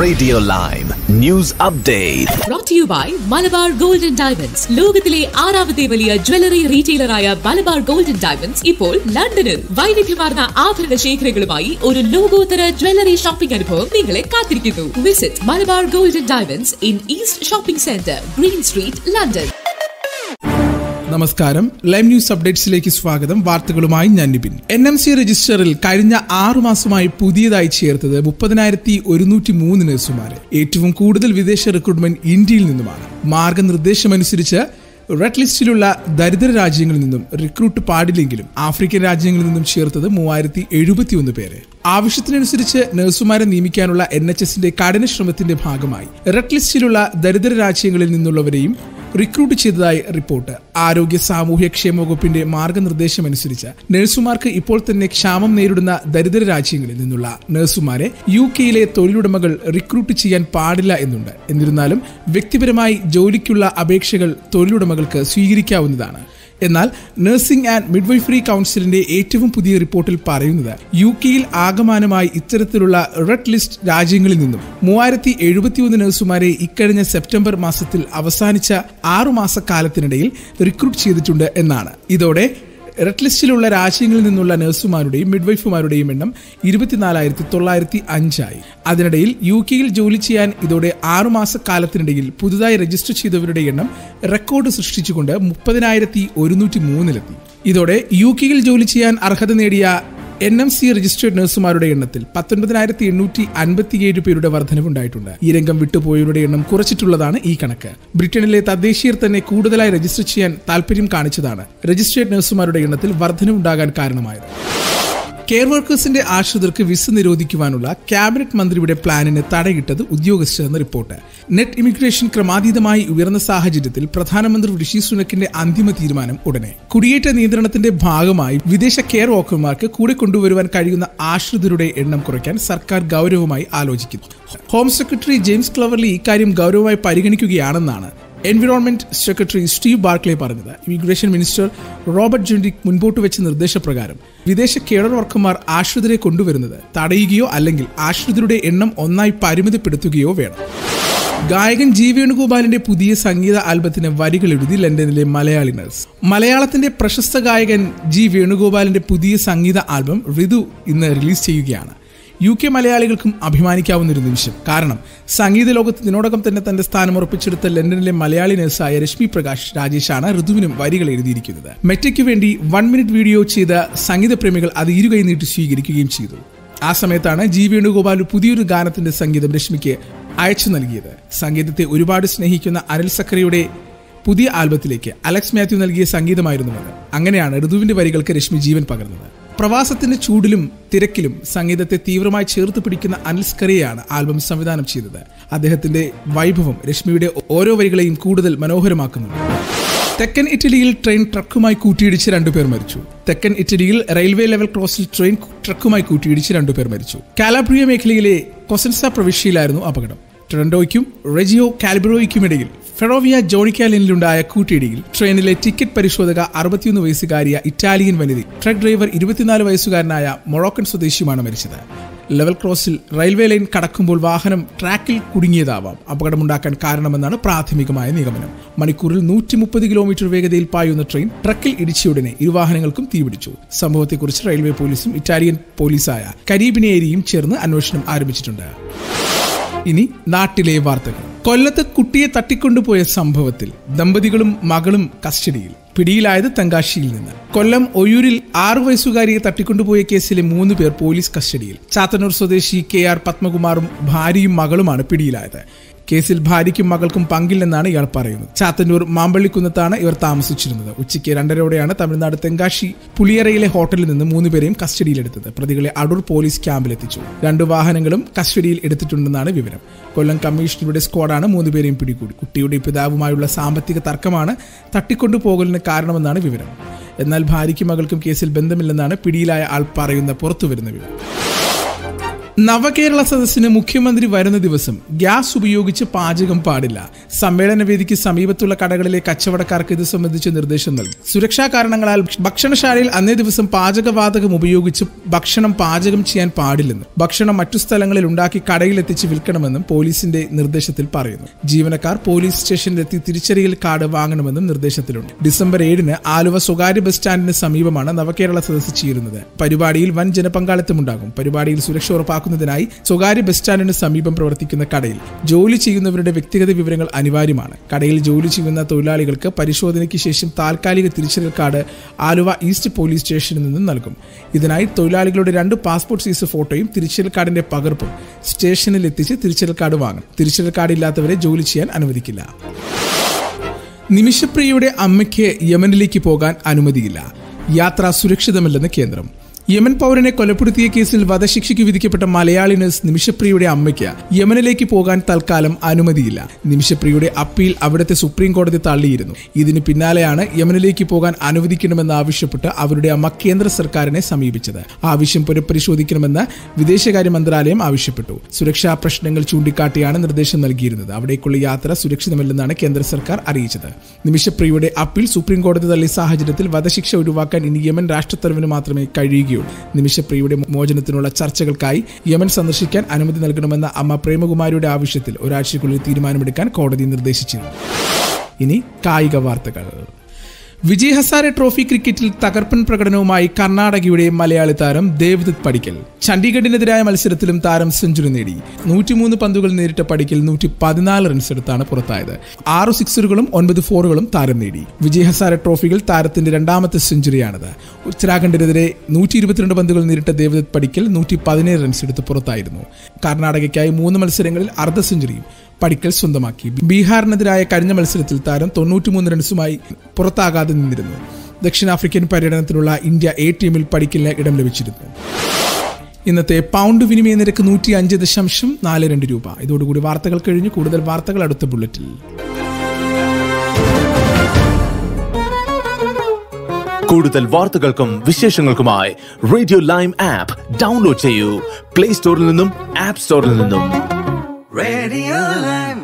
Radio Lime News Update. brought to you by Malabar gold and diamonds ലോകത്തിലെ ആറാമത്തെ വലിയ jewellery റീറ്റെയിലറായ മലബാർ ഗോൾഡ് ആൻഡ് ഡയമണ്ട്സ് ഇപ്പോൾ ലണ്ടനിൽ വൈവിധ്യമാർന്ന ആഭരണ ശേഖരങ്ങളുമായി ഒരു ലോകോത്തര ജ്വല്ലറി ഷോപ്പിംഗ് അനുഭവം നിങ്ങളെ കാത്തിരിക്കുന്നു visit Malabar gold and diamonds in east shopping centre green street London നമസ്കാരം ലൈവ് ന്യൂസ് അപ്ഡേറ്റ്സിലേക്ക് സ്വാഗതം വാർത്തകളുമായി ഞാൻ നിബിൻ എൻ എം സി രജിസ്റ്ററിൽ കഴിഞ്ഞ ആറു മാസമായി പുതിയതായി ചേർത്തത് മുപ്പതിനായിരത്തി ഒരുന്നൂറ്റി മൂന്ന് നഴ്സുമാരെ ഏറ്റവും കൂടുതൽ വിദേശ റിക്രൂട്ട്മെന്റ് ഇന്ത്യയിൽ നിന്നുമാണ് മാർഗനിർദ്ദേശമനുസരിച്ച് റെഡ് ലിസ്റ്റിലുള്ള ദരിദ്ര രാജ്യങ്ങളിൽ നിന്നും റിക്രൂട്ട് പാടില്ലെങ്കിലും ആഫ്രിക്കൻ രാജ്യങ്ങളിൽ നിന്നും ചേർത്തത് മൂവായിരത്തി എഴുപത്തിയൊന്ന് പേരെ ആവശ്യത്തിനനുസരിച്ച് നഴ്സുമാരെ നിയമിക്കാനുള്ള എൻ എച്ച് എസിന്റെ കഠിന ശ്രമത്തിന്റെ ഭാഗമായി റെഡ് ലിസ്റ്റിലുള്ള ദരിദ്ര രാജ്യങ്ങളിൽ നിന്നുള്ളവരെയും റിക്രൂട്ട് ചെയ്തതായി റിപ്പോർട്ട് ആരോഗ്യ സാമൂഹ്യ ക്ഷേമ വകുപ്പിന്റെ മാർഗനിർദ്ദേശമനുസരിച്ച് നഴ്സുമാർക്ക് ഇപ്പോൾ തന്നെ ക്ഷാമം നേരിടുന്ന ദരിദ്ര രാജ്യങ്ങളിൽ നിന്നുള്ള നഴ്സുമാരെ യു കെയിലെ തൊഴിലുടമകൾ റിക്രൂട്ട് ചെയ്യാൻ പാടില്ല എന്നുണ്ട് എന്നിരുന്നാലും വ്യക്തിപരമായി ജോലിക്കുള്ള അപേക്ഷകൾ തൊഴിലുടമകൾക്ക് സ്വീകരിക്കാവുന്നതാണ് എന്നാൽ നഴ്സിംഗ് ആൻഡ് മിഡ്വൈഫറി കൗൺസിലിന്റെ ഏറ്റവും പുതിയ റിപ്പോർട്ടിൽ പറയുന്നത് യു കെയിൽ ആകമാനമായി ഇത്തരത്തിലുള്ള റെഡ് ലിസ്റ്റ് രാജ്യങ്ങളിൽ നിന്നും മൂവായിരത്തി എഴുപത്തിയൊന്ന് നഴ്സുമാരെ ഇക്കഴിഞ്ഞ സെപ്റ്റംബർ മാസത്തിൽ അവസാനിച്ച ആറു മാസക്കാലത്തിനിടയിൽ റിക്രൂട്ട് ചെയ്തിട്ടുണ്ട് എന്നാണ് ഇതോടെ റെഡ് ലിസ്റ്റിലുള്ള രാജ്യങ്ങളിൽ നിന്നുള്ള നഴ്സുമാരുടെയും മിഡ്വൈഫുമാരുടെയും എണ്ണം ഇരുപത്തിനാലായിരത്തി തൊള്ളായിരത്തി അഞ്ചായി അതിനിടയിൽ യു കെയിൽ ജോലി ചെയ്യാൻ ഇതോടെ ആറുമാസ കാലത്തിനിടയിൽ പുതുതായി രജിസ്റ്റർ ചെയ്തവരുടെ എണ്ണം റെക്കോർഡ് സൃഷ്ടിച്ചുകൊണ്ട് മുപ്പതിനായിരത്തി ഒരുന്നൂറ്റി മൂന്നിലെത്തി ഇതോടെ യു കെയിൽ ജോലി ചെയ്യാൻ അർഹത നേടിയ എൻ എം സി രജിസ്റ്റേർഡ് നഴ്സുമാരുടെ എണ്ണത്തിൽ പത്തൊൻപതിനായിരത്തി എണ്ണൂറ്റി അൻപത്തിയേഴ് പേരുടെ വർധനവുണ്ടായിട്ടുണ്ട് ഈ രംഗം വിട്ടുപോയവരുടെ എണ്ണം കുറച്ചിട്ടുള്ളതാണ് ഈ കണക്ക് ബ്രിട്ടനിലെ തദ്ദേശീയർ തന്നെ കൂടുതലായി രജിസ്റ്റർ ചെയ്യാൻ താൽപര്യം കാണിച്ചതാണ് രജിസ്റ്റേർഡ് നഴ്സുമാരുടെ എണ്ണത്തിൽ വർധനവുണ്ടാകാൻ കാരണമായത് കെയർ വർക്കേഴ്സിന്റെ ആശ്രിതർക്ക് വിസ നിരോധിക്കുവാനുള്ള ക്യാബിനറ്റ് മന്ത്രിയുടെ പ്ലാനിന് തടയിട്ടത് ഉദ്യോഗസ്ഥരെന്ന റിപ്പോർട്ട് നെറ്റ് ഇമിഗ്രേഷൻ ക്രമാതീതമായി ഉയർന്ന സാഹചര്യത്തിൽ പ്രധാനമന്ത്രി ഋഷി സുനക്കിന്റെ അന്തിമ തീരുമാനം ഉടനെ കുടിയേറ്റ നിയന്ത്രണത്തിന്റെ ഭാഗമായി വിദേശ കെയർ വർക്കർമാർക്ക് കൂടെ കൊണ്ടുവരുവാൻ കഴിയുന്ന ആശ്രിതരുടെ എണ്ണം കുറയ്ക്കാൻ സർക്കാർ ഗൗരവമായി ആലോചിക്കുന്നു ഹോം സെക്രട്ടറി ജെയിംസ് ക്ലവർലി ഇക്കാര്യം ഗൗരവമായി പരിഗണിക്കുകയാണെന്നാണ് എൻവിറോൺമെന്റ് സെക്രട്ടറി സ്റ്റീവ് ബാർക്ലെ പറഞ്ഞത് ഇമിഗ്രേഷൻ മിനിസ്റ്റർ റോബർട്ട് ജുണ്ടിക് മുൻപോട്ട് വെച്ച നിർദ്ദേശപ്രകാരം വിദേശ കേഡർ വർക്കർമാർ ആശ്രിതരെ കൊണ്ടുവരുന്നത് തടയുകയോ അല്ലെങ്കിൽ ആശ്രിതരുടെ എണ്ണം ഒന്നായി പരിമിതപ്പെടുത്തുകയോ വേണം ഗായകൻ ജി വേണുഗോപാലിന്റെ പുതിയ സംഗീത ആൽബത്തിന് വരികൾ എഴുതി ലണ്ടനിലെ മലയാളി നഴ്സ് മലയാളത്തിന്റെ പ്രശസ്ത ഗായകൻ ജി വേണുഗോപാലിന്റെ പുതിയ സംഗീത ആൽബം ഋതു ഇന്ന് റിലീസ് ചെയ്യുകയാണ് യു കെ മലയാളികൾക്കും അഭിമാനിക്കാവുന്ന ഒരു നിമിഷം കാരണം സംഗീത ലോകത്ത് ഇതിനോടകം തന്നെ തന്റെ സ്ഥാനം ഉറപ്പിച്ചെടുത്ത ലണ്ടനിലെ മലയാളി നഴ്സായ രശ്മി പ്രകാശ് രാജേഷാണ് ഋതുവിനും വരികൾ എഴുതിയിരിക്കുന്നത് മെറ്റയ്ക്ക് വേണ്ടി വൺ മിനിറ്റ് വീഡിയോ ചെയ്ത സംഗീത പ്രേമികൾ അത് ഇരുകൈ നീട്ടി സ്വീകരിക്കുകയും ചെയ്തു ആ സമയത്താണ് ജി വേണുഗോപാൽ പുതിയൊരു ഗാനത്തിന്റെ സംഗീതം രശ്മിക്ക് അയച്ചു നൽകിയത് സംഗീതത്തെ ഒരുപാട് സ്നേഹിക്കുന്ന അനിൽ സക്കറിയുടെ പുതിയ ആൽബത്തിലേക്ക് അലക്സ് മാത്യു നൽകിയ സംഗീതമായിരുന്നു അത് അങ്ങനെയാണ് ഋതുവിന്റെ വരികൾക്ക് രശ്മി ജീവൻ പകർന്നത് പ്രവാസത്തിന്റെ ചൂടിലും തിരക്കിലും സംഗീതത്തെ തീവ്രമായി ചേർത്ത് പിടിക്കുന്ന അനിൽ സ്കറിയാണ് ആൽബം സംവിധാനം ചെയ്തത് അദ്ദേഹത്തിന്റെ വൈഭവം രശ്മിയുടെ ഓരോ വരികളെയും കൂടുതൽ മനോഹരമാക്കുന്നുണ്ട് തെക്കൻ ഇറ്റലിയിൽ ട്രെയിൻ ട്രക്കുമായി കൂട്ടിയിടിച്ച് രണ്ടുപേർ മരിച്ചു തെക്കൻ ഇറ്റലിയിൽ റെയിൽവേ ലെവൽ ക്രോസിൽ ട്രെയിൻ ട്രക്കുമായി കൂട്ടിയിടിച്ച് രണ്ടുപേർ മരിച്ചു കാലാബ്രിയ മേഖലയിലെ കൊസൻസ പ്രവിശ്യയിലായിരുന്നു അപകടം ടൊറന്റോയ്ക്കും റെജിയോ കാൽബറോയ്ക്കുമിടയിൽ ഫെറോവിയ ജോണിക്കാലിനിലുണ്ടായ കൂട്ടിയിടിയിൽ ട്രെയിനിലെ ടിക്കറ്റ് പരിശോധക അറുപത്തിയൊന്ന് വയസ്സുകാരിയ ഇറ്റാലിയൻ വനിത ട്രക്ക് ഡ്രൈവർ ഇരുപത്തിനാല് വയസ്സുകാരനായ മൊറോക്കൻ സ്വദേശിയുമാണ് മരിച്ചത് ലെവൽ ക്രോസിൽ റെയിൽവേ ലൈൻ കടക്കുമ്പോൾ വാഹനം ട്രാക്കിൽ കുടുങ്ങിയതാവാം അപകടമുണ്ടാക്കാൻ കാരണമെന്നാണ് പ്രാഥമികമായ നിഗമനം മണിക്കൂറിൽ നൂറ്റി മുപ്പത് കിലോമീറ്റർ വേഗതയിൽ പായുന്ന ട്രെയിൻ ട്രക്കിൽ ഇടിച്ചയുടനെ ഇരുവാഹനങ്ങൾക്കും തീപിടിച്ചു സംഭവത്തെക്കുറിച്ച് റെയിൽവേ പോലീസും ഇറ്റാലിയൻ പോലീസായ കരീബിനേരിയും ചേർന്ന് അന്വേഷണം ആരംഭിച്ചിട്ടുണ്ട് ഇനി നാട്ടിലെ വാർത്തകൾ കൊല്ലത്ത് കുട്ടിയെ തട്ടിക്കൊണ്ടുപോയ സംഭവത്തിൽ ദമ്പതികളും മകളും കസ്റ്റഡിയിൽ പിടിയിലായത് തെങ്കാശിയിൽ നിന്ന് കൊല്ലം ഒയൂരിൽ ആറു വയസ്സുകാരിയെ തട്ടിക്കൊണ്ടുപോയ കേസിലെ മൂന്ന് പേർ പോലീസ് കസ്റ്റഡിയിൽ ചാത്തന്നൂർ സ്വദേശി കെ ആർ പത്മകുമാറും ഭാര്യയും മകളുമാണ് പിടിയിലായത് കേസിൽ ഭാര്യയ്ക്കും മകൾക്കും പങ്കില്ലെന്നാണ് ഇയാൾ പറയുന്നത് ചാത്തന്നൂർ മാമ്പള്ളിക്കുന്നത്താണ് ഇവർ താമസിച്ചിരുന്നത് ഉച്ചയ്ക്ക് രണ്ടരയോടെയാണ് തമിഴ്നാട് തെങ്കാശി പുളിയറയിലെ ഹോട്ടലിൽ നിന്ന് മൂന്നുപേരെയും കസ്റ്റഡിയിലെടുത്തത് പ്രതികളെ അടൂർ പോലീസ് ക്യാമ്പിലെത്തിച്ചു രണ്ട് വാഹനങ്ങളും കസ്റ്റഡിയിൽ എടുത്തിട്ടുണ്ടെന്നാണ് വിവരം കൊല്ലം കമ്മീഷണറുടെ സ്ക്വാഡാണ് മൂന്നുപേരെയും പിടികൂടി കുട്ടിയുടെ പിതാവുമായുള്ള സാമ്പത്തിക തർക്കമാണ് തട്ടിക്കൊണ്ടുപോകലിന് കാരണമെന്നാണ് വിവരം എന്നാൽ ഭാര്യയ്ക്കും മകൾക്കും കേസിൽ ബന്ധമില്ലെന്നാണ് പിടിയിലായ ആൾ പറയുന്ന പുറത്തുവരുന്ന വിവരം നവകേരള സദസ്സിന് മുഖ്യമന്ത്രി വരുന്ന ദിവസം ഗ്യാസ് ഉപയോഗിച്ച് പാചകം പാടില്ല സമ്മേളന വേദിക്ക് സമീപത്തുള്ള കടകളിലെ കച്ചവടക്കാർക്ക് ഇത് സംബന്ധിച്ച് നിർദ്ദേശം നൽകി സുരക്ഷാ കാരണങ്ങളാൽ ഭക്ഷണശാലയിൽ അന്നേ ദിവസം പാചകവാതകം ഉപയോഗിച്ച് ഭക്ഷണം പാചകം ചെയ്യാൻ പാടില്ലെന്നും ഭക്ഷണം മറ്റു സ്ഥലങ്ങളിൽ ഉണ്ടാക്കി കടയിൽ എത്തിച്ച് വിൽക്കണമെന്നും പോലീസിന്റെ നിർദ്ദേശത്തിൽ പറയുന്നു ജീവനക്കാർ പോലീസ് സ്റ്റേഷനിലെത്തി തിരിച്ചറിയൽ കാർഡ് വാങ്ങണമെന്നും നിർദ്ദേശത്തിലുണ്ട് ഡിസംബർ ഏഴിന് ആലുവ സ്വകാര്യ ബസ് സ്റ്റാൻഡിന് സമീപമാണ് നവകേരള സദസ്സ് ചേരുന്നത് പരിപാടിയിൽ വൻ ജനപങ്കാളിത്തമുണ്ടാകും പരിപാടിയിൽ സുരക്ഷ ഉറപ്പാക്കുന്നതിനായി സ്വകാര്യ ബസ് സ്റ്റാൻഡിന് സമീപം പ്രവർത്തിക്കുന്ന കടയിൽ ജോലി ചെയ്യുന്നവരുടെ വ്യക്തിഗത വിവരങ്ങൾ അനിവാര്യമാണ് കടയിൽ ജോലി ചെയ്യുന്ന തൊഴിലാളികൾക്ക് പരിശോധനയ്ക്ക് ശേഷം താൽക്കാലിക തിരിച്ചറിയൽ കാർഡ് ആലുവ ഈസ്റ്റ് പോലീസ് സ്റ്റേഷനിൽ നിന്ന് നൽകും ഇതിനായി തൊഴിലാളികളുടെ രണ്ട് പാസ്പോർട്ട് സൈസ് ഫോട്ടോയും തിരിച്ചറിയൽ കാർഡിന്റെ പകർപ്പും സ്റ്റേഷനിൽ എത്തിച്ച് തിരിച്ചറിയൽ കാർഡ് വാങ്ങും തിരിച്ചറിയൽ കാർഡ് ഇല്ലാത്തവരെ ജോലി ചെയ്യാൻ അനുവദിക്കില്ല നിമിഷപ്രിയയുടെ അമ്മയ്ക്ക് യമനിലേക്ക് പോകാൻ അനുമതിയില്ല യാത്ര സുരക്ഷിതമല്ലെന്ന് കേന്ദ്രം യമൻ പൗരനെ കൊലപ്പെടുത്തിയ കേസിൽ വധശിക്ഷയ്ക്ക് വിധിക്കപ്പെട്ട മലയാളി നഴ്സ് നിമിഷപ്രിയയുടെ അമ്മയ്ക്ക് യമനിലേക്ക് പോകാൻ തൽക്കാലം അനുമതിയില്ല നിമിഷപ്രിയയുടെ അപ്പീൽ അവിടുത്തെ സുപ്രീം കോടതി തള്ളിയിരുന്നു ഇതിന് പിന്നാലെയാണ് യമനിലേക്ക് പോകാൻ അനുവദിക്കണമെന്ന് ആവശ്യപ്പെട്ട് അവരുടെ അമ്മ കേന്ദ്ര സർക്കാരിനെ സമീപിച്ചത് ആവശ്യം പുനഃപരിശോധിക്കണമെന്ന് വിദേശകാര്യ മന്ത്രാലയം ആവശ്യപ്പെട്ടു സുരക്ഷാ പ്രശ്നങ്ങൾ ചൂണ്ടിക്കാട്ടിയാണ് നിർദ്ദേശം നൽകിയിരുന്നത് അവിടേക്കുള്ള യാത്ര സുരക്ഷിതമല്ലെന്നാണ് കേന്ദ്ര സർക്കാർ അറിയിച്ചത് നിമിഷപ്രിയയുടെ അപ്പീൽ സുപ്രീം കോടതി തള്ളിയ സാഹചര്യത്തിൽ വധശിക്ഷ ഒഴിവാക്കാൻ ഇനി യമൻ രാഷ്ട്രത്തലവിന് മാത്രമേ കഴിയുകയുള്ളൂ നിമിഷപ്രിയയുടെ മോചനത്തിനുള്ള ചർച്ചകൾക്കായി യമൻ സന്ദർശിക്കാൻ അനുമതി നൽകണമെന്ന അമ്മ പ്രേമകുമാരിയുടെ ആവശ്യത്തിൽ ഒരാഴ്ചയ്ക്കുള്ളിൽ തീരുമാനമെടുക്കാൻ കോടതി നിർദ്ദേശിച്ചിരുന്നു ഇനി കായിക വാർത്തകൾ വിജയ് ഹസാരെ ട്രോഫി ക്രിക്കറ്റിൽ തകർപ്പൻ പ്രകടനവുമായി കർണാടകയുടെ മലയാളി താരം ദേവദത്ത് പടിക്കൽ ചണ്ഡീഗഡിനെതിരായ മത്സരത്തിലും താരം സെഞ്ചുറി നേടി നൂറ്റിമൂന്ന് പന്തുകൾ നേരിട്ട പടിക്കൽ നൂറ്റി പതിനാല് റൺസ് എടുത്താണ് പുറത്തായത് ആറ് സിക്സറുകളും ഒൻപത് ഫോറുകളും താരം നേടി വിജയ് ഹസാരെ ട്രോഫികൾ താരത്തിന്റെ രണ്ടാമത്തെ സെഞ്ചുറിയാണിത് ഉത്തരാഖണ്ഡിനെതിരെ നൂറ്റി ഇരുപത്തിരണ്ട് പന്തുകൾ നേരിട്ട ദേവദത്ത് പടിക്കൽ നൂറ്റി പതിനേഴ് റൺസ് എടുത്ത് പുറത്തായിരുന്നു കർണാടകയ്ക്കായി മൂന്ന് മത്സരങ്ങളിൽ അർദ്ധ സെഞ്ചുറിയും പടിക്കൽ സ്വന്തമാക്കി ബീഹാറിനെതിരായ കഴിഞ്ഞ മത്സരത്തിൽ താരം തൊണ്ണൂറ്റിമൂന്ന് റൺസുമായി പുറത്താകാതെ നിന്നിരുന്നു ദക്ഷിണാഫ്രിക്കൻ പര്യടനത്തിനുള്ള ഇന്ത്യ എ ടീമിൽ പടിക്കലിന് ഇടം ലഭിച്ചിരുന്നു ഇന്നത്തെ പൗണ്ട് വിനിമയ നിരക്ക് നൂറ്റി അഞ്ച് ദശാംശം നാല് രണ്ട് രൂപ ഇതോടുകൂടി വാർത്തകൾ കഴിഞ്ഞു കൂടുതൽ വാർത്തകൾ അടുത്ത ബുള്ളറ്റിൽ കൂടുതൽ വാർത്തകൾക്കും വിശേഷങ്ങൾക്കുമായി റേഡിയോ ലൈം ആപ്പ് ഡൗൺലോഡ് ചെയ്യൂ പ്ലേ സ്റ്റോറിൽ നിന്നും ആപ്പ് സ്റ്റോറിൽ നിന്നും Radio Live.